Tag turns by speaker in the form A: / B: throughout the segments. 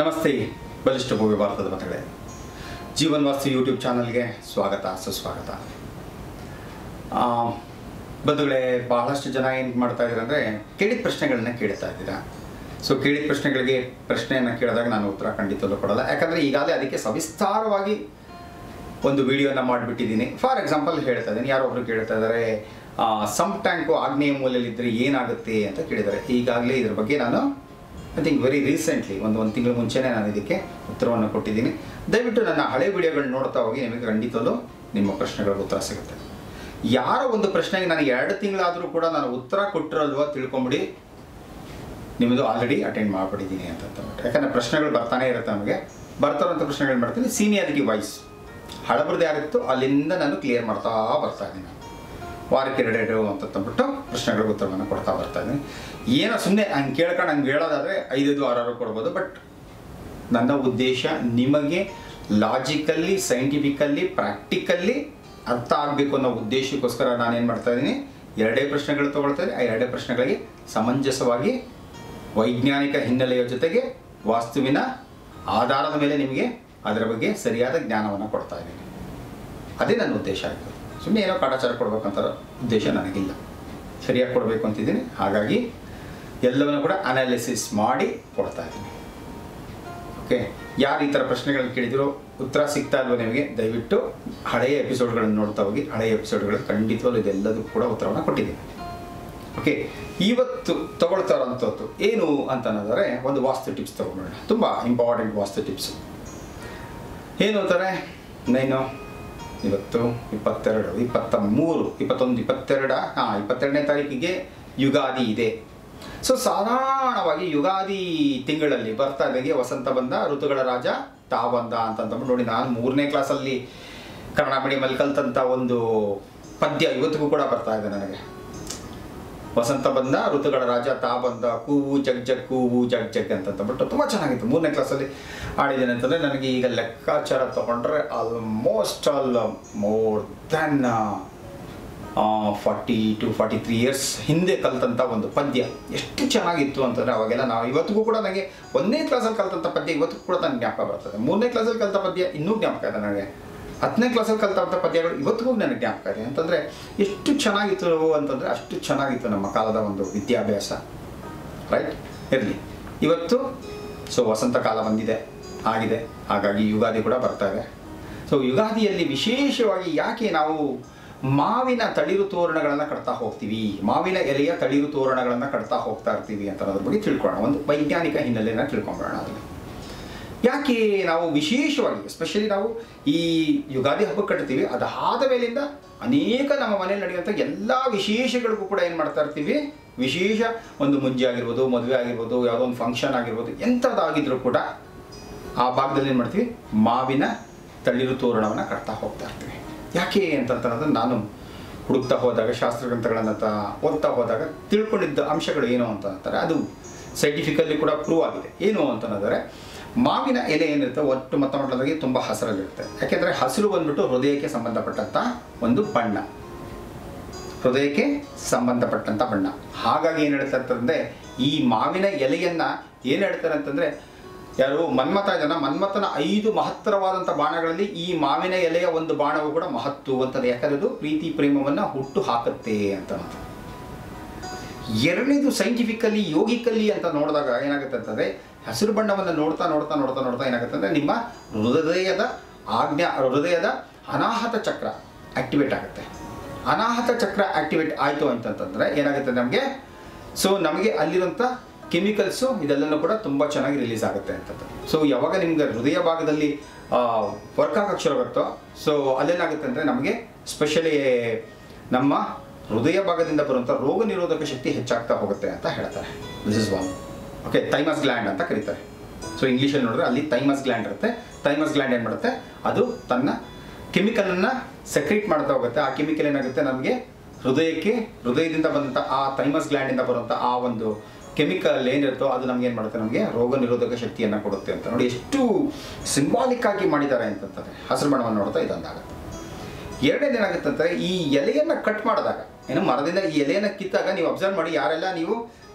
A: ನಮಸ್ತೆ ಬಲಿಷ್ಠ ಭವ್ಯ ಭಾರತದ ಮತಗಳೇ ಜೀವನ್ ವಾಸ್ತು ಯೂಟ್ಯೂಬ್ ಚಾನಲ್ಗೆ ಸ್ವಾಗತ ಸುಸ್ವಾಗತ ಆ, ಬಂಧುಗಳೇ ಬಹಳಷ್ಟು ಜನ ಏನು ಮಾಡ್ತಾ ಇದ್ದಾರೆ ಅಂದರೆ ಕೇಳಿದ ಪ್ರಶ್ನೆಗಳನ್ನ ಕೇಳ್ತಾ ಇದ್ದೀರಾ ಸೊ ಕೇಳಿದ ಪ್ರಶ್ನೆಗಳಿಗೆ ಪ್ರಶ್ನೆಯನ್ನು ಕೇಳಿದಾಗ ನಾನು ಉತ್ತರ ಖಂಡಿತವೂ ಕೊಡಲ್ಲ ಯಾಕಂದರೆ ಈಗಾಗಲೇ ಅದಕ್ಕೆ ಸವಿಸ್ತಾರವಾಗಿ ಒಂದು ವಿಡಿಯೋನ ಮಾಡಿಬಿಟ್ಟಿದ್ದೀನಿ ಫಾರ್ ಎಕ್ಸಾಂಪಲ್ ಹೇಳ್ತಾ ಇದ್ದೀನಿ ಯಾರೋ ಒಬ್ರು ಕೇಳ್ತಾ ಇದ್ದಾರೆ ಸಮ್ ಟ್ಯಾಂಕು ಆಗ್ನೇಯ ಮೂಲೆಯಲ್ಲಿದ್ದರೆ ಏನಾಗುತ್ತೆ ಅಂತ ಕೇಳಿದ್ದಾರೆ ಈಗಾಗಲೇ ಇದ್ರ ಬಗ್ಗೆ ನಾನು ಐ ಥಿಂಕ್ ವೆರಿ ರೀಸೆಂಟ್ಲಿ ಒಂದು ಒಂದು ತಿಂಗಳ ಮುಂಚೆನೇ ನಾನು ಇದಕ್ಕೆ ಉತ್ತರವನ್ನು ಕೊಟ್ಟಿದ್ದೀನಿ ದಯವಿಟ್ಟು ನನ್ನ ಹಳೆ ವಿಡಿಯೋಗಳನ್ನ ನೋಡ್ತಾ ಹೋಗಿ ನಿಮಗೆ ಖಂಡಿತವೂ ನಿಮ್ಮ ಪ್ರಶ್ನೆಗಳಿಗೆ ಉತ್ತರ ಸಿಗುತ್ತೆ ಯಾರೋ ಒಂದು ಪ್ರಶ್ನೆಗೆ ನಾನು ಎರಡು ತಿಂಗಳಾದರೂ ಕೂಡ ನಾನು ಉತ್ತರ ಕೊಟ್ಟಿರಲ್ವ ತಿಳ್ಕೊಂಬಿಡಿ ನಿಮ್ಮದು ಆಲ್ರೆಡಿ ಅಟೆಂಡ್ ಮಾಡಿಬಿಟ್ಟಿದ್ದೀನಿ ಅಂತ ಅಂದ್ಬಿಟ್ಟು ಯಾಕಂದರೆ ಪ್ರಶ್ನೆಗಳು ಬರ್ತಾನೆ ಇರುತ್ತೆ ನಮಗೆ ಬರ್ತಾರಂಥ ಪ್ರಶ್ನೆಗಳು ಮಾಡ್ತೀನಿ ಸೀನಿಯಾರಿಟಿ ವೈಸ್ ಹಳಬರದ್ದು ಯಾರಿತ್ತು ಅಲ್ಲಿಂದ ನಾನು ಕ್ಲಿಯರ್ ಮಾಡ್ತಾ ಬರ್ತಾ ಇದ್ದೀನಿ ವಾರಕ್ಕೆ ಎರಡೆರಡು ಅಂತ ತಂದ್ಬಿಟ್ಟು ಪ್ರಶ್ನೆಗಳಿಗೆ ಉತ್ತರವನ್ನು ಕೊಡ್ತಾ ಬರ್ತಾ ಇದ್ದೀನಿ ಏನೋ ಸುಮ್ಮನೆ ಹಂಗೆ ಕೇಳ್ಕೊಂಡು ಹಂಗೆ ಹೇಳೋದಾದರೆ ಐದೈದು ಆರಾರು ಕೊಡ್ಬೋದು ಬಟ್ ನನ್ನ ಉದ್ದೇಶ ನಿಮಗೆ ಲಾಜಿಕಲ್ಲಿ ಸೈಂಟಿಫಿಕಲ್ಲಿ ಪ್ರಾಕ್ಟಿಕಲ್ಲಿ ಅರ್ಥ ಆಗಬೇಕು ಅನ್ನೋ ಉದ್ದೇಶಕ್ಕೋಸ್ಕರ ನಾನೇನು ಮಾಡ್ತಾ ಇದ್ದೀನಿ ಎರಡೇ ಪ್ರಶ್ನೆಗಳು ತೊಗೊಳ್ತಾ ಇದ್ದೀನಿ ಆ ಎರಡೇ ಪ್ರಶ್ನೆಗಳಿಗೆ ಸಮಂಜಸವಾಗಿ ವೈಜ್ಞಾನಿಕ ಹಿನ್ನೆಲೆಯ ಜೊತೆಗೆ ವಾಸ್ತುವಿನ ಆಧಾರದ ಮೇಲೆ ನಿಮಗೆ ಅದರ ಬಗ್ಗೆ ಸರಿಯಾದ ಜ್ಞಾನವನ್ನು ಕೊಡ್ತಾ ಇದ್ದೀನಿ ಅದೇ ನನ್ನ ಉದ್ದೇಶ ಆಗಿದೆ ಸುಮ್ಮನೆ ಏನೋ ಕಾಟಾಚಾರ ಕೊಡ್ಬೇಕಂತ ಉದ್ದೇಶ ನನಗಿಲ್ಲ ಸರಿಯಾಗಿ ಕೊಡಬೇಕು ಅಂತಿದ್ದೀನಿ ಹಾಗಾಗಿ ಎಲ್ಲವನ್ನು ಕೂಡ ಅನಾಲಿಸಿಸ್ ಮಾಡಿ ಕೊಡ್ತಾ ಇದ್ದೀನಿ ಓಕೆ ಯಾರು ಈ ಥರ ಪ್ರಶ್ನೆಗಳನ್ನ ಕೇಳಿದಿರೋ ಉತ್ತರ ಸಿಗ್ತಾ ಇಲ್ವೋ ನಿಮಗೆ ದಯವಿಟ್ಟು ಹಳೆಯ ಎಪಿಸೋಡ್ಗಳನ್ನು ನೋಡ್ತಾ ಹೋಗಿ ಹಳೆಯ ಎಪಿಸೋಡ್ಗಳು ಖಂಡಿತವಾಗ್ಲೂ ಇದೆಲ್ಲದಕ್ಕೂ ಕೂಡ ಉತ್ತರವನ್ನು ಕೊಟ್ಟಿದ್ದೀನಿ ಓಕೆ ಇವತ್ತು ತಗೊಳ್ತಾ ಇರೋಂಥದ್ದು ಏನು ಅಂತ ಅನ್ನೋದಾದ್ರೆ ಒಂದು ವಾಸ್ತು ಟಿಪ್ಸ್ ತಗೊಂಡೋಣ ತುಂಬ ಇಂಪಾರ್ಟೆಂಟ್ ವಾಸ್ತು ಟಿಪ್ಸ್ ಏನು ಅಂತಾರೆ ನೈನು ಇವತ್ತು ಇಪ್ಪತ್ತೆರಡು ಇಪ್ಪತ್ತ ಮೂರು ಇಪ್ಪತ್ತೊಂದು ಇಪ್ಪತ್ತೆರಡ ಹಾಂ ಇಪ್ಪತ್ತೆರಡನೇ ತಾರೀಕಿಗೆ ಯುಗಾದಿ ಇದೆ ಸೊ ಸಾಧಾರಣವಾಗಿ ಯುಗಾದಿ ತಿಂಗಳಲ್ಲಿ ಬರ್ತಾ ಇದ್ದಾಗೆ ವಸಂತ ಬಂದ ಋತುಗಳ ರಾಜ ತಾ ಬಂದ ಅಂತಂದ್ಬಿಟ್ಟು ನೋಡಿ ನಾನು ಮೂರನೇ ಕ್ಲಾಸಲ್ಲಿ ಕನ್ನಡ ಮೀಡಿಯಮಲ್ಲಿ ಕಲ್ತಂಥ ಒಂದು ಪದ್ಯ ಇವತ್ತಿಗೂ ಕೂಡ ಬರ್ತಾ ಇದೆ ನನಗೆ ವಸಂತ ಬಂದ ಋತುಗಳ ರಾಜ ತಾ ಬಂದ ಕೂವು ಜಗ್ ಜಗ್ ಕೂವು ಜಗ್ ಜಗ್ ಅಂತಂದ್ಬಿಟ್ಟು ತುಂಬ ಚೆನ್ನಾಗಿತ್ತು ಮೂರನೇ ಕ್ಲಾಸಲ್ಲಿ ಆಡಿದ್ದೇನೆ ಅಂತಂದರೆ ನನಗೆ ಈಗ ಲೆಕ್ಕಾಚಾರ ತಗೊಂಡ್ರೆ almost all more than forty two forty three years ಹಿಂದೆ ಕಲ್ತಂಥ ಒಂದು ಪದ್ಯ ಎಷ್ಟು ಚೆನ್ನಾಗಿತ್ತು ಅಂತಂದರೆ ಅವಾಗೆಲ್ಲ ನಾವು ಇವತ್ತಿಗೂ ಕೂಡ ನನಗೆ ಒಂದನೇ ಕ್ಲಾಸಲ್ಲಿ ಕಲ್ತಂಥ ಪದ್ಯ ಇವತ್ತಿಗೂ ಕೂಡ ನನಗೆ ಜ್ಞಾಪಕ ಬರ್ತದೆ ಮೂರನೇ ಕ್ಲಾಸಲ್ಲಿ ಕಲ್ತ ಪದ್ಯ ಇನ್ನೂ ಜ್ಞಾಪಕ ಇದೆ ನನಗೆ ಹತ್ತನೇ ಕ್ಲಾಸಲ್ಲಿ ಕಲ್ತಂಥ ಪದ್ಯಗಳು ಇವತ್ತಿಗೂ ನನಗೆ ಜ್ಞಾಪಕ ಇದೆ ಅಂತಂದರೆ ಎಷ್ಟು ಚೆನ್ನಾಗಿತ್ತು ಅಂತಂದರೆ ಅಷ್ಟು ಚೆನ್ನಾಗಿತ್ತು ನಮ್ಮ ಕಾಲದ ಒಂದು ವಿದ್ಯಾಭ್ಯಾಸ ರೈಟ್ ಇರಲಿ ಇವತ್ತು ಸೊ ವಸಂತ ಕಾಲ ಬಂದಿದೆ ಆಗಿದೆ ಹಾಗಾಗಿ ಯುಗಾದಿ ಕೂಡ ಬರ್ತಾ ಇದೆ ಸೊ ಯುಗಾದಿಯಲ್ಲಿ ವಿಶೇಷವಾಗಿ ಯಾಕೆ ನಾವು ಮಾವಿನ ತಳಿರು ತೋರಣಗಳನ್ನು ಕಟ್ತಾ ಹೋಗ್ತೀವಿ ಮಾವಿನ ಎಲೆಯ ತಳಿರು ತೋರಣಗಳನ್ನು ಕಟ್ತಾ ಹೋಗ್ತಾ ಇರ್ತೀವಿ ಅಂತ ಅನ್ನೋದ್ರ ಬಗ್ಗೆ ತಿಳ್ಕೊಳ್ಳೋಣ ಒಂದು ವೈಜ್ಞಾನಿಕ ಹಿನ್ನೆಲೆಯನ್ನು ತಿಳ್ಕೊಂಬೋಣ ಅದನ್ನು ಯಾಕೆ ನಾವು ವಿಶೇಷವಾಗಿ ಎಸ್ಪೆಷಲಿ ನಾವು ಈ ಯುಗಾದಿ ಹಬ್ಬ ಕಟ್ತೀವಿ ಅದಾದ ಮೇಲಿಂದ ಅನೇಕ ನಮ್ಮ ಮನೇಲಿ ನಡೆಯುವಂಥ ಎಲ್ಲ ವಿಶೇಷಗಳಿಗೂ ಕೂಡ ಏನು ಮಾಡ್ತಾ ಇರ್ತೀವಿ ವಿಶೇಷ ಒಂದು ಮುಂಜಿ ಆಗಿರ್ಬೋದು ಮದುವೆ ಆಗಿರ್ಬೋದು ಯಾವುದೋ ಒಂದು ಫಂಕ್ಷನ್ ಆಗಿರ್ಬೋದು ಎಂಥದ್ದಾಗಿದ್ರೂ ಕೂಡ ಆ ಭಾಗದಲ್ಲಿ ಏನು ಮಾಡ್ತೀವಿ ಮಾವಿನ ತಳಿರು ತೋರಣವನ್ನು ಕಟ್ತಾ ಹೋಗ್ತಾ ಇರ್ತೀವಿ ಯಾಕೆ ಅಂತಂತಂದ್ರೆ ನಾನು ಹುಡುಕ್ತಾ ಹೋದಾಗ ಶಾಸ್ತ್ರಗ್ರಂಥಗಳನ್ನು ತ ಓದ್ತಾ ಹೋದಾಗ ತಿಳ್ಕೊಂಡಿದ್ದ ಅಂಶಗಳು ಏನು ಅಂತ ಅಂತಾರೆ ಅದು ಸೈಂಟಿಫಿಕಲ್ಲಿ ಕೂಡ ಪ್ರೂವ್ ಆಗಿದೆ ಏನು ಅಂತಂದರೆ ಮಾವಿನ ಎಲೆ ಏನಿರುತ್ತೆ ಒಟ್ಟು ಮೊತ್ತ ಮೊದಲಾಗಿ ತುಂಬ ಹಸಿರಲ್ಲಿರುತ್ತೆ ಯಾಕೆಂದರೆ ಹಸಿರು ಬಂದ್ಬಿಟ್ಟು ಹೃದಯಕ್ಕೆ ಸಂಬಂಧಪಟ್ಟಂಥ ಒಂದು ಬಣ್ಣ ಹೃದಯಕ್ಕೆ ಸಂಬಂಧಪಟ್ಟಂಥ ಬಣ್ಣ ಹಾಗಾಗಿ ಏನು ಹೇಳ್ತಾರೆ ಅಂತಂದರೆ ಈ ಮಾವಿನ ಎಲೆಯನ್ನು ಏನು ಹೇಳ್ತಾರೆ ಅಂತಂದರೆ ಯಾರು ಮನ್ಮಥ ಇದನ್ನ ಮನ್ಮಥನ ಐದು ಮಹತ್ತರವಾದಂಥ ಬಾಣಗಳಲ್ಲಿ ಈ ಮಾವಿನ ಎಲೆಯ ಒಂದು ಬಾಣವು ಕೂಡ ಮಹತ್ತು ಅಂತಂದ್ರೆ ಯಾಕಂದ್ರೆ ಅದು ಪ್ರೀತಿ ಪ್ರೇಮವನ್ನು ಹುಟ್ಟು ಹಾಕುತ್ತೆ ಅಂತ ಎರಡನೇದು ಸೈಂಟಿಫಿಕಲಿ ಯೋಗಿಕಲಿ ಅಂತ ನೋಡಿದಾಗ ಏನಾಗುತ್ತೆ ಅಂತಂದರೆ ಹಸಿರು ಬಣ್ಣವನ್ನು ನೋಡ್ತಾ ನೋಡ್ತಾ ನೋಡ್ತಾ ನೋಡ್ತಾ ಏನಾಗುತ್ತೆ ಅಂದರೆ ನಿಮ್ಮ ಹೃದಯದ ಆಜ್ಞಾ ಹೃದಯದ ಅನಾಹತ ಚಕ್ರ ಆಕ್ಟಿವೇಟ್ ಆಗುತ್ತೆ ಅನಾಹತ ಚಕ್ರ ಆಕ್ಟಿವೇಟ್ ಆಯಿತು ಅಂತಂತಂದರೆ ಏನಾಗುತ್ತೆ ನಮಗೆ ಸೊ ನಮಗೆ ಅಲ್ಲಿರುವಂಥ ಕೆಮಿಕಲ್ಸು ಇದೆಲ್ಲನೂ ಕೂಡ ತುಂಬ ಚೆನ್ನಾಗಿ ರಿಲೀಸ್ ಆಗುತ್ತೆ ಅಂತದ್ದು ಸೊ ಯಾವಾಗ ನಿಮ್ಗೆ ಹೃದಯ ಭಾಗದಲ್ಲಿ ವರ್ಕ್ ಆಗಕ್ಕೆ ಶುರು ಆಗುತ್ತೋ ಸೊ ಅಲ್ಲೇನಾಗುತ್ತೆ ಅಂದರೆ ನಮಗೆ ಸ್ಪೆಷಲಿ ನಮ್ಮ ಹೃದಯ ಭಾಗದಿಂದ ಬರುವಂಥ ರೋಗ ನಿರೋಧಕ ಶಕ್ತಿ ಹೆಚ್ಚಾಗ್ತಾ ಹೋಗುತ್ತೆ ಅಂತ ಹೇಳ್ತಾರೆ this is one okay thymus gland ಅಂತ ಕರೀತಾರೆ ಸೊ ಇಂಗ್ಲೀಷಲ್ಲಿ ನೋಡಿದ್ರೆ ಅಲ್ಲಿ ಥೈಮಸ್ ಗ್ಲ್ಯಾಂಡ್ ಇರುತ್ತೆ ಥೈಮಸ್ ಗ್ಲ್ಯಾಂಡ್ ಏನು ಮಾಡುತ್ತೆ ಅದು ತನ್ನ ಕೆಮಿಕಲನ್ನು ಸೆಕ್ರೀಟ್ ಮಾಡ್ತಾ ಹೋಗುತ್ತೆ ಆ ಕೆಮಿಕಲ್ ಏನಾಗುತ್ತೆ ನಮಗೆ ಹೃದಯಕ್ಕೆ ಹೃದಯದಿಂದ ಬಂದಂಥ ಆ ಥೈಮಸ್ ಗ್ಲ್ಯಾಂಡಿಂದ ಬರುವಂಥ ಆ ಒಂದು ಕೆಮಿಕಲ್ ಏನಿರುತ್ತೋ ಅದು ನಮ್ಗೆ ಏನು ಮಾಡುತ್ತೆ ನಮಗೆ ರೋಗ ನಿರೋಧಕ ಶಕ್ತಿಯನ್ನು ಕೊಡುತ್ತೆ ಅಂತ ನೋಡಿ ಎಷ್ಟು ಸಿಂಬಾಲಿಕ್ ಆಗಿ ಮಾಡಿದ್ದಾರೆ ಅಂತಂತಾರೆ ಹಸಿರು ಬಣ್ಣವನ್ನು ನೋಡ್ತಾ ಇದೊಂದಾಗುತ್ತೆ ಎರಡನೇದು ಏನಾಗುತ್ತೆ ಅಂದರೆ ಈ ಎಲೆಯನ್ನು ಕಟ್ ಮಾಡಿದಾಗ ಏನು ಮರದಿಂದ ಈ ಎಲೆಯನ್ನು ಕಿತ್ತಾಗ ನೀವು ಅಬ್ಸರ್ವ್ ಮಾಡಿ ಯಾರೆಲ್ಲ ನೀವು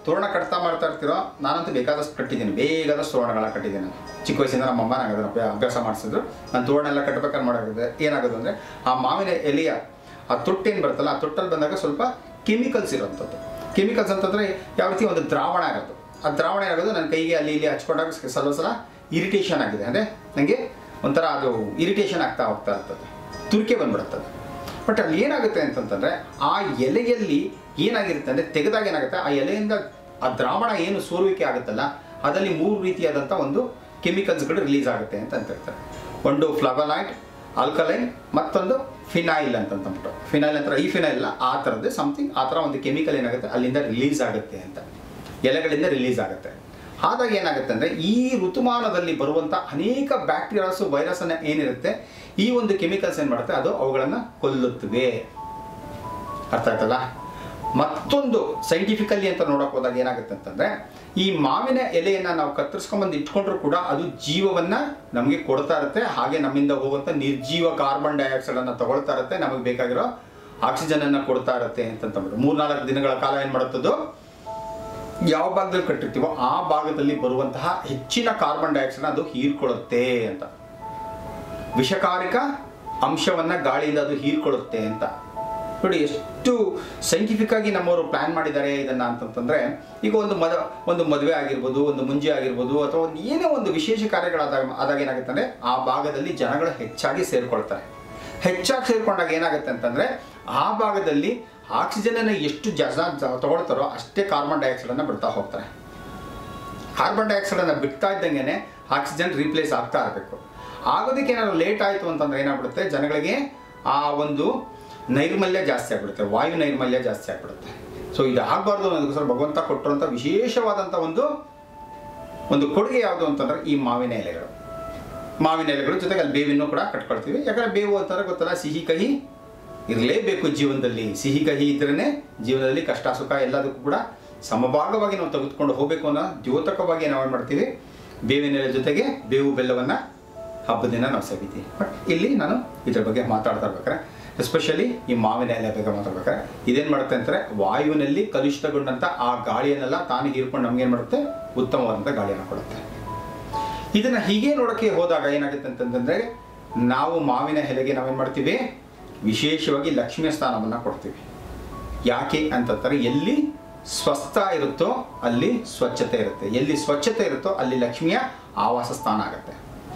A: ತೋರಣ ಕಟ್ತಾ ಮಾಡ್ತಾ ಇರ್ತೀರೋ ನಾನಂತೂ ಬೇಕಾದಷ್ಟು ಕಟ್ಟಿದ್ದೀನಿ ಬೇಕಾದಷ್ಟು ತೋರಣಗಳ ಕಟ್ಟಿದ್ದೀನಿ ಚಿಕ್ಕ ವಯಸ್ಸಿಂದ ನಮ್ಮ ಅಮ್ಮ ನಂಗೆ ಅದನ್ನ ಅಭ್ಯಾ- ಅಭ್ಯಾಸ ಮಾಡಿಸಿದ್ರು ನಾನು ತೋರಣ ಎಲ್ಲ ಕಟ್ಬೇಕಾದ್ರೆ ಮಾಡೋದು ಏನಾಗೋದು ಅಂದರೆ ಆ ಮಾವಿನ ಎಲೆಯ ಆ ತೊಟ್ಟೇನು ಬರುತ್ತಲ್ಲ ಆ ತೊಟ್ಟಲ್ಲಿ ಬಂದಾಗ ಸ್ವಲ್ಪ ಕೆಮಿಕಲ್ಸ್ ಇರೋಂಥದ್ದು ಕೆಮಿಕಲ್ಸ್ ಅಂತಂದರೆ ಯಾವ ರೀತಿ ಒಂದು ದ್ರಾವಣ ಇರೋದು ಆ ದ್ರಾವಣ ಆಗೋದು ನನ್ನ ಕೈಗೆ ಅಲ್ಲಿ ಇಲ್ಲಿ ಹಚ್ಕೊಂಡಾಗ ಸ್ವಲ್ಪ ಸಲ ಇರಿಟೇಷನ್ ಆಗಿದೆ ಅಂದರೆ ನನಗೆ ಒಂಥರ ಅದು ಇರಿಟೇಷನ್ ಆಗ್ತಾ ಹೋಗ್ತಾ ಇರ್ತದೆ ತುರಿಕೆ ಬಂದ್ಬಿಡುತ್ತದೆ ಬಟ್ ಅಲ್ಲಿ ಏನಾಗುತ್ತೆ ಅಂತಂತಂದರೆ ಆ ಎಲೆಯಲ್ಲಿ ಏನಾಗಿರುತ್ತೆ ಅಂದರೆ ತೆಗೆದಾಗ ಏನಾಗುತ್ತೆ ಆ ಎಲೆಯಿಂದ ಆ ದ್ರಾವಣ ಏನು ಸೋರುವಿಕೆ ಆಗುತ್ತಲ್ಲ ಅದರಲ್ಲಿ ಮೂರು ರೀತಿಯಾದಂಥ ಒಂದು ಕೆಮಿಕಲ್ಸ್ಗಳು ರಿಲೀಸ್ ಆಗುತ್ತೆ ಅಂತ ಅಂತ ಹೇಳ್ತಾರೆ ಒಂದು ಫ್ಲವಲಾಯ್ಡ್ ಆಲ್ಕಲೈನ್ ಮತ್ತೊಂದು ಫಿನೈಲ್ ಅಂತಂದ್ಬಿಟ್ಟು ಫಿನೈಲ್ ಅಂತ ಈ ಫಿನೈಲ್ ಅಲ್ಲ ಆ ಥರದ್ದು ಸಮಥಿಂಗ್ ಆ ಥರ ಒಂದು ಕೆಮಿಕಲ್ ಏನಾಗುತ್ತೆ ಅಲ್ಲಿಂದ ರಿಲೀಸ್ ಆಗುತ್ತೆ ಅಂತ ಎಲೆಗಳಿಂದ ರಿಲೀಸ್ ಆಗುತ್ತೆ ಆದಾಗ ಏನಾಗುತ್ತೆ ಅಂದರೆ ಈ ಋತುಮಾನದಲ್ಲಿ ಬರುವಂಥ ಅನೇಕ ಬ್ಯಾಕ್ಟೀರಿಯಾಸು ವೈರಸ್ ಅನ್ನ ಏನಿರುತ್ತೆ ಈ ಒಂದು ಕೆಮಿಕಲ್ಸ್ ಏನು ಮಾಡುತ್ತೆ ಅದು ಅವುಗಳನ್ನು ಕೊಲ್ಲುತ್ತವೆ ಅರ್ಥ ಆಯ್ತಲ್ಲ ಮತ್ತೊಂದು ಸೈಂಟಿಫಿಕಲಿ ಅಂತ ನೋಡಕ್ ಹೋದಾಗ ಏನಾಗುತ್ತೆ ಅಂತಂದ್ರೆ ಈ ಮಾವಿನ ಎಲೆಯನ್ನ ನಾವು ಕತ್ತರಿಸ್ಕೊಂಬಂದು ಇಟ್ಕೊಂಡ್ರು ಕೂಡ ಅದು ಜೀವವನ್ನ ನಮಗೆ ಕೊಡ್ತಾ ಇರುತ್ತೆ ಹಾಗೆ ನಮ್ಮಿಂದ ಹೋಗುವಂತ ನಿರ್ಜೀವ ಕಾರ್ಬನ್ ಡೈಆಕ್ಸೈಡ್ ಅನ್ನ ತಗೊಳ್ತಾ ಇರುತ್ತೆ ನಮಗೆ ಬೇಕಾಗಿರೋ ಆಕ್ಸಿಜನ್ ಅನ್ನ ಕೊಡ್ತಾ ಇರುತ್ತೆ ಅಂತಂದ್ಬಿಟ್ಟು ಮೂರ್ನಾಲ್ಕು ದಿನಗಳ ಕಾಲ ಏನ್ ಮಾಡುತ್ತದು ಯಾವ ಭಾಗದಲ್ಲಿ ಕಟ್ಟಿರ್ತೀವೋ ಆ ಭಾಗದಲ್ಲಿ ಬರುವಂತಹ ಹೆಚ್ಚಿನ ಕಾರ್ಬನ್ ಡೈಆಕ್ಸೈಡ್ ಅದು ಹೀರ್ಕೊಳ್ಳುತ್ತೆ ಅಂತ ವಿಷಕಾರಿಕ ಅಂಶವನ್ನ ಗಾಳಿಯಿಂದ ಅದು ಹೀರ್ಕೊಳ್ಳುತ್ತೆ ಅಂತ ನೋಡಿ ಎಷ್ಟು ಸೈಂಟಿಫಿಕ್ ಆಗಿ ನಮ್ಮವರು ಪ್ಲಾನ್ ಮಾಡಿದ್ದಾರೆ ಇದನ್ನ ಅಂತಂತಂದ್ರೆ ಈಗ ಒಂದು ಮದ ಒಂದು ಮದುವೆ ಆಗಿರ್ಬೋದು ಒಂದು ಮುಂಜೆ ಆಗಿರ್ಬೋದು ಅಥವಾ ಒಂದು ಏನೇ ಒಂದು ವಿಶೇಷ ಕಾರ್ಯಗಳಾದಾಗ ಆದಾಗ ಏನಾಗುತ್ತೆ ಅಂದ್ರೆ ಆ ಭಾಗದಲ್ಲಿ ಜನಗಳು ಹೆಚ್ಚಾಗಿ ಸೇರ್ಕೊಳ್ತಾರೆ ಹೆಚ್ಚಾಗಿ ಸೇರ್ಕೊಂಡಾಗ ಏನಾಗುತ್ತೆ ಅಂತಂದ್ರೆ ಆ ಭಾಗದಲ್ಲಿ ಆಕ್ಸಿಜನ್ ಅನ್ನ ಎಷ್ಟು ಜನ ತಗೊಳ್ತಾರೋ ಅಷ್ಟೇ ಕಾರ್ಬನ್ ಡೈಆಕ್ಸೈಡ್ ಅನ್ನ ಬಿಡ್ತಾ ಹೋಗ್ತಾರೆ ಕಾರ್ಬನ್ ಡೈಆಕ್ಸೈಡ್ ಅನ್ನ ಬಿಡ್ತಾ ಇದ್ದಂಗೆನೆ ಆಕ್ಸಿಜನ್ ರೀಪ್ಲೇಸ್ ಆಗ್ತಾ ಇರಬೇಕು ಆಗೋದಕ್ಕೆ ಏನಾದ್ರು ಲೇಟ್ ಆಯಿತು ಅಂತಂದ್ರೆ ಏನಾಗ್ಬಿಡುತ್ತೆ ಜನಗಳಿಗೆ ಆ ಒಂದು ನೈರ್ಮಲ್ಯ ಜಾಸ್ತಿ ಆಗ್ಬಿಡುತ್ತೆ ವಾಯು ನೈರ್ಮಲ್ಯ ಜಾಸ್ತಿ ಆಗ್ಬಿಡುತ್ತೆ ಸೊ ಇದು ಆಗಬಾರ್ದು ಅನ್ನೋದಕ್ಕೋಸ್ಕರ ಭಗವಂತ ಕೊಟ್ಟಿರುವಂಥ ವಿಶೇಷವಾದಂಥ ಒಂದು ಒಂದು ಕೊಡುಗೆ ಯಾವುದು ಅಂತಂದ್ರೆ ಈ ಮಾವಿನ ಎಲೆಗಳು ಮಾವಿನ ಎಲೆಗಳು ಜೊತೆಗೆ ಅಲ್ಲಿ ಬೇವಿನೂ ಕೂಡ ಕಟ್ಕೊಳ್ತೀವಿ ಯಾಕಂದ್ರೆ ಬೇವು ಅಂತಂದ್ರೆ ಗೊತ್ತಲ್ಲ ಸಿಹಿ ಕಹಿ ಇರಲೇಬೇಕು ಜೀವನದಲ್ಲಿ ಸಿಹಿ ಕಹಿ ಇದ್ರೇ ಜೀವನದಲ್ಲಿ ಕಷ್ಟ ಸುಖ ಎಲ್ಲದಕ್ಕೂ ಕೂಡ ಸಮಭಾಗವಾಗಿ ನಾವು ತೆಗೆದುಕೊಂಡು ಹೋಗಬೇಕು ಅನ್ನೋ ದ್ಯೋತಕವಾಗಿ ನಾವು ಏನು ಮಾಡ್ತೀವಿ ಬೇವಿನ ಎಲೆ ಜೊತೆಗೆ ಬೇವು ಬೆಲ್ಲವನ್ನ ಹಬ್ಬದ ದಿನ ನಾವು ಸವಿತೀವಿ ಬಟ್ ಇಲ್ಲಿ ನಾನು ಇದ್ರ ಬಗ್ಗೆ ಮಾತಾಡ್ತಾ ಇರ್ಬೇಕಾರೆ ಎಸ್ಪೆಷಲಿ ಈ ಮಾವಿನ ಎಲೆ ಬಗ್ಗೆ ಮಾತಾಡ್ಬೇಕಾದ್ರೆ ಇದೇನು ಮಾಡುತ್ತೆ ಅಂತಾರೆ ವಾಯುವಿನಲ್ಲಿ ಕಲುಷಿತಗೊಂಡಂಥ ಆ ಗಾಳಿಯನ್ನೆಲ್ಲ ತಾನು ಹೀರ್ಕೊಂಡು ನಮ್ಗೆ ಏನು ಮಾಡುತ್ತೆ ಉತ್ತಮವಾದಂಥ ಗಾಳಿಯನ್ನು ಕೊಡುತ್ತೆ ಇದನ್ನ ಹೀಗೆ ನೋಡಕ್ಕೆ ಹೋದಾಗ ಏನಾಗುತ್ತೆ ಅಂತಂದ್ರೆ ನಾವು ಮಾವಿನ ಎಲೆಗೆ ನಾವೇನು ಮಾಡ್ತೀವಿ ವಿಶೇಷವಾಗಿ ಲಕ್ಷ್ಮಿಯ ಸ್ಥಾನವನ್ನು ಕೊಡ್ತೀವಿ ಯಾಕೆ ಅಂತಂತಾರೆ ಎಲ್ಲಿ ಸ್ವಸ್ಥ ಇರುತ್ತೋ ಅಲ್ಲಿ ಸ್ವಚ್ಛತೆ ಇರುತ್ತೆ ಎಲ್ಲಿ ಸ್ವಚ್ಛತೆ ಇರುತ್ತೋ ಅಲ್ಲಿ ಲಕ್ಷ್ಮಿಯ ಆವಾಸ ಸ್ಥಾನ ಆಗುತ್ತೆ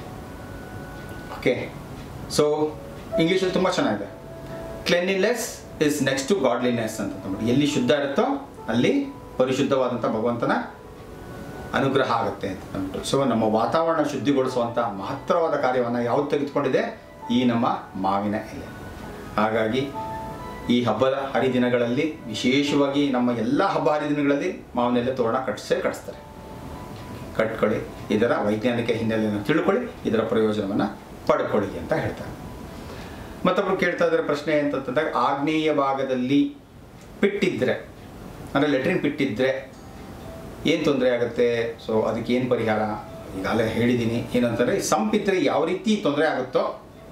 A: ಓಕೆ ಸೊ ಇಂಗ್ಲೀಷಲ್ಲಿ ತುಂಬ ಚೆನ್ನಾಗಿದೆ cleanliness is next to godliness ಅಂತ ಅಂದ್ಬಿಟ್ಟು. ಎಲ್ಲಿ ಶುದ್ಧ ಇರುತ್ತೋ ಅಲ್ಲಿ ಪರಿಶುದ್ಧವಾದಂಥ ಭಗವಂತನ ಅನುಗ್ರಹ ಆಗುತ್ತೆ ಅಂತ ಅಂದ್ಬಿಟ್ಟು ಸೊ ನಮ್ಮ ವಾತಾವರಣ ಶುದ್ಧಿಗೊಳಿಸುವಂಥ ಮಹತ್ತರವಾದ ಕಾರ್ಯವನ್ನು ಯಾವ್ದು ತೆಗೆದುಕೊಂಡಿದೆ ಈ ನಮ್ಮ ಮಾವಿನ ಎಲೆ ಹಾಗಾಗಿ ಈ ಹಬ್ಬದ ಹರಿದಿನಗಳಲ್ಲಿ ವಿಶೇಷವಾಗಿ ನಮ್ಮ ಎಲ್ಲ ಹಬ್ಬ ಹರಿದಿನಗಳಲ್ಲಿ ಮಾವಿನ ಎಲೆ ತೋರಣ ಕಟ್ಟಿಸೇ ಕಟ್ಟಿಸ್ತಾರೆ ಕಟ್ಕೊಳ್ಳಿ ಇದರ ವೈಜ್ಞಾನಿಕ ಹಿನ್ನೆಲೆಯನ್ನು ತಿಳ್ಕೊಳ್ಳಿ ಇದರ ಪ್ರಯೋಜನವನ್ನು ಪಡ್ಕೊಳ್ಳಿ ಅಂತ ಹೇಳ್ತಾರೆ ಮತ್ತೊಬ್ರು ಕೇಳ್ತಾ ಇದ್ದಾರೆ ಪ್ರಶ್ನೆ ಅಂತಂದಾಗ ಆಗ್ನೇಯ ಭಾಗದಲ್ಲಿ ಪಿಟ್ಟಿದ್ರೆ ಅಂದರೆ ಲೆಟ್ರಿನ್ ಪಿಟ್ಟಿದ್ರೆ ಏನು ತೊಂದರೆ ಆಗುತ್ತೆ ಸೊ ಅದಕ್ಕೆ ಏನು ಪರಿಹಾರ ಈಗಾಗಲೇ ಹೇಳಿದ್ದೀನಿ ಏನಂತಂದರೆ ಸಂಪಿದ್ರೆ ಯಾವ ರೀತಿ ತೊಂದರೆ ಆಗುತ್ತೋ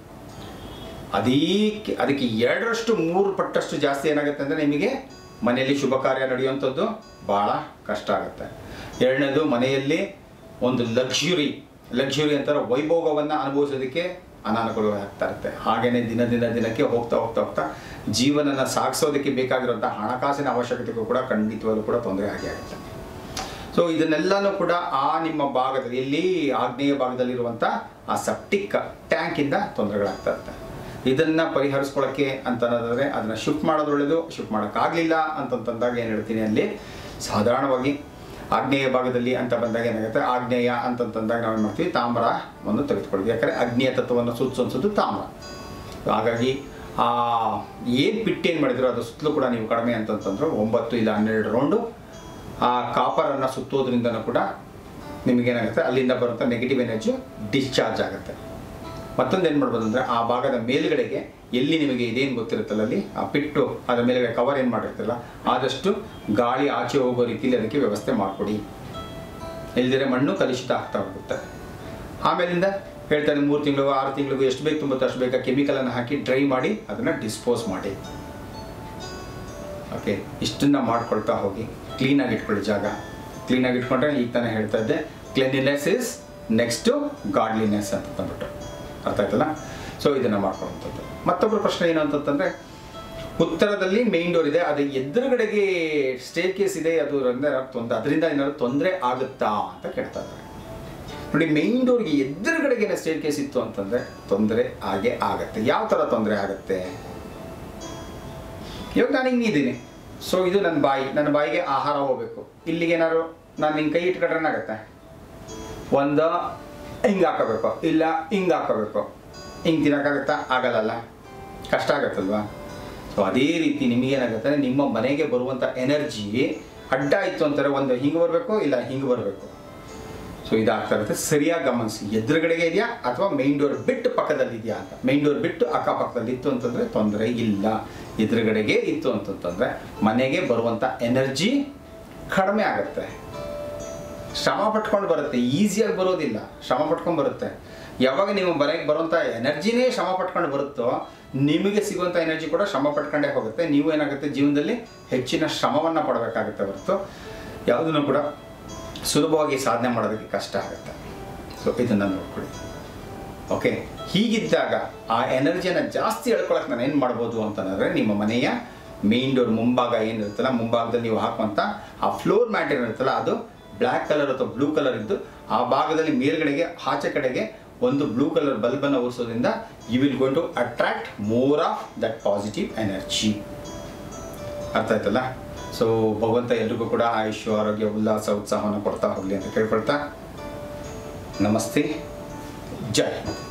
A: ಅದಕ್ಕೆ ಅದಕ್ಕೆ ಎರಡರಷ್ಟು ಮೂರು ಪಟ್ಟಷ್ಟು ಜಾಸ್ತಿ ಏನಾಗುತ್ತೆ ಅಂದರೆ ನಿಮಗೆ ಮನೆಯಲ್ಲಿ ಶುಭ ಕಾರ್ಯ ನಡೆಯುವಂಥದ್ದು ಭಾಳ ಕಷ್ಟ ಆಗುತ್ತೆ ಎರಡನೇದು ಮನೆಯಲ್ಲಿ ಒಂದು ಲಕ್ಸುರಿ ಲಕ್ಸುರಿ ಅಂತಾರೆ ವೈಭೋಗವನ್ನು ಅನುಭವಿಸೋದಕ್ಕೆ ಅನಾನುಕೂಲವಾಗ್ತಾ ಇರುತ್ತೆ ಹಾಗೆಯೇ ದಿನ ದಿನ ದಿನಕ್ಕೆ ಹೋಗ್ತಾ ಹೋಗ್ತಾ ಹೋಗ್ತಾ ಜೀವನನ ಸಾಗಿಸೋದಕ್ಕೆ ಬೇಕಾಗಿರುವಂಥ ಹಣಕಾಸಿನ ಅವಶ್ಯಕತೆಗೂ ಕೂಡ ಖಂಡಿತವಾಗ್ಲೂ ಕೂಡ ತೊಂದರೆ ಆಗೇ ಆಗುತ್ತೆ ಸೊ ಇದನ್ನೆಲ್ಲನೂ ಕೂಡ ಆ ನಿಮ್ಮ ಭಾಗದಲ್ಲಿ ಎಲ್ಲಿ ಆಗ್ನೇಯ ಭಾಗದಲ್ಲಿರುವಂಥ ಆ ಸೆಪ್ಟಿಕ್ ಟ್ಯಾಂಕಿಂದ ತೊಂದರೆಗಳಾಗ್ತಾ ಇರುತ್ತೆ ಇದನ್ನ ಪರಿಹರಿಸ್ಕೊಳ್ಳೋಕ್ಕೆ ಅಂತಂದ್ರೆ ಅದನ್ನ ಶಿಫ್ಟ್ ಮಾಡೋದು ಒಳ್ಳೆಯದು ಶಿಫ್ಟ್ ಮಾಡೋಕ್ಕಾಗಲಿಲ್ಲ ಅಂತಂತಂದಾಗ ಏನು ಹೇಳ್ತೀನಿ ಅಲ್ಲಿ ಸಾಧಾರಣವಾಗಿ ಆಗ್ನೇಯ ಭಾಗದಲ್ಲಿ ಅಂತ ಬಂದಾಗ ಏನಾಗುತ್ತೆ ಆಗ್ನೇಯ ಅಂತಂತಂದಾಗ ನಾವೇನು ಮಾಡ್ತೀವಿ ತಾಮ್ರವನ್ನು ತೆಗೆದುಕೊಳ್ತೀವಿ ಯಾಕಂದರೆ ಅಗ್ನಿಯ ತತ್ವವನ್ನು ಸುತ್ತೊಂದ್ಸೋದು ತಾಮ್ರ ಹಾಗಾಗಿ ಆ ಏನು ಪಿಟ್ ಏನು ಮಾಡಿದ್ರು ಅದು ಸುತ್ತಲೂ ಕೂಡ ನೀವು ಕಡಿಮೆ ಅಂತಂತಂದ್ರೆ ಒಂಬತ್ತು ಇಲ್ಲ ಹನ್ನೆರಡು ರೌಂಡು ಆ ಕಾಪರನ್ನು ಸುತ್ತೋದ್ರಿಂದನೂ ಕೂಡ ನಿಮಗೇನಾಗುತ್ತೆ ಅಲ್ಲಿಂದ ಬರುವಂಥ ನೆಗೆಟಿವ್ ಎನರ್ಜಿ ಡಿಸ್ಚಾರ್ಜ್ ಆಗುತ್ತೆ ಮತ್ತೊಂದು ಏನು ಮಾಡ್ಬೋದು ಅಂದರೆ ಆ ಭಾಗದ ಮೇಲ್ಗಡೆಗೆ ಎಲ್ಲಿ ನಿಮಗೆ ಇದೇನು ಗೊತ್ತಿರುತ್ತಲ್ಲ ಅಲ್ಲಿ ಆ ಪಿಟ್ಟು ಅದರ ಮೇಲ್ಗಡೆ ಕವರ್ ಏನು ಮಾಡಿರ್ತಿಲ್ಲ ಆದಷ್ಟು ಗಾಳಿ ಆಚೆ ಹೋಗೋ ರೀತಿಯಲ್ಲಿ ಅದಕ್ಕೆ ವ್ಯವಸ್ಥೆ ಮಾಡಿಕೊಡಿ ಇಲ್ದಿರೆ ಮಣ್ಣು ಕಲುಷಿತ ಆಗ್ತಾ ಹೋಗುತ್ತೆ ಆಮೇಲಿಂದ ಹೇಳ್ತಾರೆ ಮೂರು ತಿಂಗಳು ಆರು ತಿಂಗಳಿಗೂ ಎಷ್ಟು ಬೇಕು ತುಂಬುತ್ತೋ ಅಷ್ಟು ಬೇಕಾ ಕೆಮಿಕಲನ್ನು ಹಾಕಿ ಡ್ರೈ ಮಾಡಿ ಅದನ್ನು ಡಿಸ್ಪೋಸ್ ಮಾಡಿ ಓಕೆ ಇಷ್ಟನ್ನ ಮಾಡ್ಕೊಳ್ತಾ ಹೋಗಿ ಕ್ಲೀನಾಗಿ ಇಟ್ಕೊಳ್ಳಿ ಜಾಗ ಕ್ಲೀನಾಗಿ ಇಟ್ಕೊಂಡ್ರೆ ಈಗ ತಾನೇ ಹೇಳ್ತಾ ಇದ್ದೆ ಕ್ಲೀನಿನೆಸ್ ಇಸ್ ನೆಕ್ಸ್ಟು ಗಾಡ್ಲಿನೆಸ್ ಅಂತ ಅಂದ್ಬಿಟ್ಟು ಅರ್ಥ ಆಯ್ತಲ್ಲ ಸೊ ಇದನ್ನು ಮಾಡ್ಕೊಳ್ಳುವಂಥದ್ದು ಮತ್ತೊಬ್ಬರು ಪ್ರಶ್ನೆ ಏನು ಅಂತಂತಂದರೆ ಉತ್ತರದಲ್ಲಿ ಮೇನ್ ಡೋರ್ ಇದೆ ಅದು ಎದುರುಗಡೆಗೆ ಸ್ಟೇರ್ ಕೇಸ್ ಇದೆ ಅದು ತೊಂದರೆ ಅದರಿಂದ ಏನಾದ್ರು ತೊಂದರೆ ಆಗುತ್ತಾ ಅಂತ ಕೇಳ್ತಾ ಇದ್ದಾರೆ ನೋಡಿ ಮೇನ್ ಡೋರ್ಗೆ ಎದುರುಗಡೆಗೆ ಸ್ಟೇರ್ ಕೇಸ್ ಇತ್ತು ಅಂತಂದ್ರೆ ತೊಂದರೆ ಆಗೇ ಆಗತ್ತೆ ಯಾವ ಥರ ತೊಂದರೆ ಆಗುತ್ತೆ ಇವಾಗ ನಾನು ಹಿಂಗಿದ್ದೀನಿ ಸೊ ಇದು ನನ್ನ ಬಾಯಿ ನನ್ನ ಬಾಯಿಗೆ ಆಹಾರ ಹೋಗ್ಬೇಕು ಇಲ್ಲಿಗೆ ಏನಾದ್ರು ನಾನು ಹಿಂಗೆ ಕೈ ಇಟ್ಕೊಂಡ್ರೆ ಏನಾಗುತ್ತೆ ಒಂದು ಹಿಂಗೆ ಹಾಕೋಬೇಕು ಇಲ್ಲ ಹಿಂಗೆ ಹಾಕೋಬೇಕು ಹಿಂಗೆ ತಿನ್ನೋಕ್ಕಾಗತ್ತಾ ಆಗಲ್ಲಲ್ಲ ಕಷ್ಟ ಆಗತ್ತಲ್ವಾ ಸೊ ಅದೇ ರೀತಿ ನಿಮಗೇನಾಗುತ್ತೆ ನಿಮ್ಮ ಮನೆಗೆ ಬರುವಂಥ ಎನರ್ಜಿ ಅಡ್ಡ ಇತ್ತು ಅಂತಾರೆ ಒಂದು ಹಿಂಗೆ ಬರಬೇಕು ಇಲ್ಲ ಹಿಂಗೆ ಬರಬೇಕು ಸೊ ಇದಾಗ್ತಾ ಇರುತ್ತೆ ಸರಿಯಾಗಿ ಗಮನಿಸಿ ಎದುರುಗಡೆಗೆ ಇದೆಯಾ ಅಥವಾ ಮೈನ್ ಡೋರ್ ಬಿಟ್ಟು ಪಕ್ಕದಲ್ಲಿ ಇದೆಯಾ ಅಂತ ಮೈನ್ ಡೋರ್ ಬಿಟ್ಟು ಅಕ್ಕಪಕ್ಕದಲ್ಲಿ ಇತ್ತು ಅಂತಂದರೆ ತೊಂದರೆ ಇಲ್ಲ ಎದುರುಗಡೆಗೆ ಇತ್ತು ಅಂತಂತಂದರೆ ಮನೆಗೆ ಬರುವಂಥ ಎನರ್ಜಿ ಕಡಿಮೆ ಆಗುತ್ತೆ ಶ್ರಮ ಪಟ್ಕೊಂಡು ಬರುತ್ತೆ ಈಸಿಯಾಗಿ ಬರೋದಿಲ್ಲ ಶ್ರಮ ಪಟ್ಕೊಂಡು ಬರುತ್ತೆ ಯಾವಾಗ ನೀವು ಮನೆಗೆ ಬರುವಂಥ ಎನರ್ಜಿನೇ ಶ್ರಮ ಪಟ್ಕೊಂಡು ಬರುತ್ತೋ ನಿಮಗೆ ಸಿಗುವಂಥ ಎನರ್ಜಿ ಕೂಡ ಶ್ರಮ ಪಟ್ಕೊಂಡೇ ಹೋಗುತ್ತೆ ನೀವು ಏನಾಗುತ್ತೆ ಜೀವನದಲ್ಲಿ ಹೆಚ್ಚಿನ ಶ್ರಮವನ್ನು ಪಡಬೇಕಾಗುತ್ತೆ ಹೊರತು ಯಾವುದನ್ನು ಕೂಡ ಸುಲಭವಾಗಿ ಸಾಧನೆ ಮಾಡೋದಕ್ಕೆ ಕಷ್ಟ ಆಗುತ್ತೆ ಸೊ ಇದನ್ನು ನೋಡ್ಕೊಳ್ಳಿ ಓಕೆ ಹೀಗಿದ್ದಾಗ ಆ ಎನರ್ಜಿಯನ್ನು ಜಾಸ್ತಿ ಎಳ್ಕೊಳಕ್ಕೆ ನಾನು ಏನು ಮಾಡ್ಬೋದು ಅಂತಂದರೆ ನಿಮ್ಮ ಮನೆಯ ಮೇನ್ ಡೋರ್ ಮುಂಭಾಗ ಏನಿರುತ್ತಲ್ಲ ಮುಂಭಾಗದಲ್ಲಿ ನೀವು ಹಾಕುವಂಥ ಆ ಫ್ಲೋರ್ ಮ್ಯಾಟ್ ಏನಿರುತ್ತಲ್ಲ ಅದು ಬ್ಲ್ಯಾಕ್ ಕಲರ್ ಅಥವಾ ಬ್ಲೂ ಕಲರ್ ಇದ್ದು ಆ ಭಾಗದಲ್ಲಿ ಮೇಲ್ಗಡೆಗೆ ಆಚೆ ಕಡೆಗೆ ಒಂದು ಬ್ಲೂ ಕಲರ್ ಬಲ್ಬನ್ನು ಉರಿಸೋದ್ರಿಂದ you will gonna attract more of that positive energy ಅರ್ಥ ಆಯ್ತಲ್ಲ ಸೊ ಭಗವಂತ ಎಲ್ರಿಗೂ ಕೂಡ ಆಯುಷ್ಯ ಆರೋಗ್ಯ ಉಲ್ಲಾಸ ಉತ್ಸಾಹವನ್ನು ಕೊಡ್ತಾ ಹೋಗಲಿ ಅಂತ ಕೇಳ್ಕೊಳ್ತಾ ನಮಸ್ತೆ ಜೈ ಹಿಂದ್